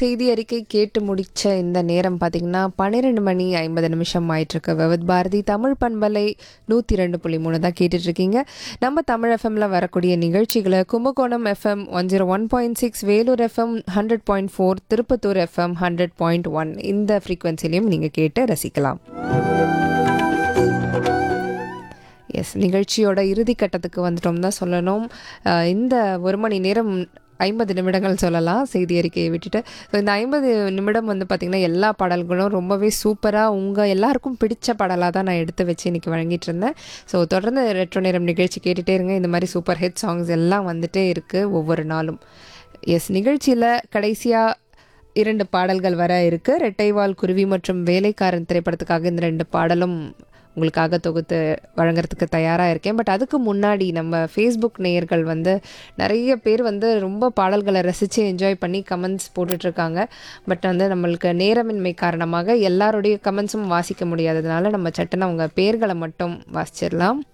செய்தி அறிக்கை கேட்டு முடிச்ச இந்த நேரம் பார்த்தீங்கன்னா பன்னிரெண்டு மணி ஐம்பது நிமிஷம் ஆயிட்டிருக்கு விவத் பாரதி தமிழ் பண்பலை நூற்றி ரெண்டு புள்ளி மூணு தான் கேட்டுட்டு இருக்கீங்க நம்ம தமிழ் எஃப்எம்ல வரக்கூடிய நிகழ்ச்சிகளை Kumbakonam FM one zero one point six Vellore FM hundred point four Tirupattur FM hundred point one இந்த ஃப்ரீக்வன்சிலையும் நீங்கள் கேட்டு ரசிக்கலாம் எஸ் நிகழ்ச்சியோட இறுதி கட்டத்துக்கு வந்துட்டோம் தான் சொல்லணும் அஹ் இந்த ஒரு மணி நேரம் ஐம்பது நிமிடங்கள் சொல்லலாம் செய்தி அறிக்கையை விட்டுட்டு ஸோ இந்த ஐம்பது நிமிடம் வந்து பார்த்திங்கன்னா எல்லா பாடல்களும் ரொம்பவே சூப்பராக உங்கள் எல்லாருக்கும் பிடிச்ச பாடலாக தான் நான் எடுத்து வச்சு இன்றைக்கி வழங்கிட்டு இருந்தேன் ஸோ தொடர்ந்து ரெட்ரோ நேரம் நிகழ்ச்சி கேட்டுகிட்டே இருங்க இந்த மாதிரி சூப்பர் ஹிட் சாங்ஸ் எல்லாம் வந்துட்டே இருக்குது ஒவ்வொரு நாளும் எஸ் நிகழ்ச்சியில் கடைசியாக இரண்டு பாடல்கள் வர இருக்கு ரெட்டைவால் குருவி மற்றும் வேலைக்காரன் திரைப்படத்துக்காக இந்த ரெண்டு பாடலும் உங்களுக்காக தொகுத்து வழங்குறதுக்கு தயாராக இருக்கேன் பட் அதுக்கு முன்னாடி நம்ம ஃபேஸ்புக் நேயர்கள் வந்து நிறைய பேர் வந்து ரொம்ப பாடல்களை ரசித்து என்ஜாய் பண்ணி கமெண்ட்ஸ் போட்டுட்ருக்காங்க பட் வந்து நம்மளுக்கு நேரமின்மை காரணமாக எல்லாருடைய கமெண்ட்ஸும் வாசிக்க முடியாததுனால நம்ம சட்டுன்னு அவங்க பேர்களை மட்டும் வாசிச்சிடலாம்